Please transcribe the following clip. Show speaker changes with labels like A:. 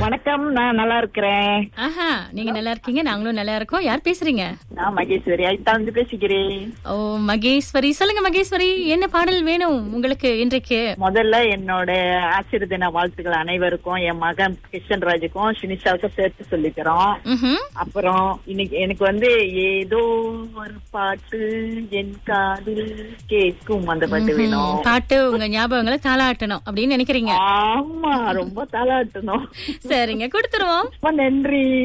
A: வணக்கம் நான் நல்லா இருக்கிறேன்
B: ஆஹா நீங்க நல்லா இருக்கீங்க நாங்களும் நல்லா இருக்கோம் யார் பேசுறீங்க
A: நான் மகேஸ்வரி ஐட்டா வந்து பேசிக்கிறேன்
B: ஓ மகேஸ்வரி சொல்லுங்க மகேஸ்வரி என்ன பாடல் வேணும் உங்களுக்கு இன்றைக்கு
A: முதல்ல என்னோட ஆசிரியர் தின வாழ்த்துக்கள் அனைவருக்கும் என் மகன் கிருஷ்ணன் ராஜுக்கும் சினிஷாவுக்கும் சேர்த்து சொல்லிக்கிறோம்
B: ம்ஹும்.
A: அப்புறம் இன்னைக்கு எனக்கு வந்து ஏதோ ஒரு பாட்டு என் காதில் கேட்கும் அந்த பாட்டு வேணும்
B: பாட்டு உங்க ஞாபகங்களை தாளாட்டணும் அப்படின்னு நினைக்கிறீங்க
A: ஆமா ரொம்ப தாளாட்டணும்
B: சரிங்க கொடுத்துருவோம்
A: ரொம்ப நன்றி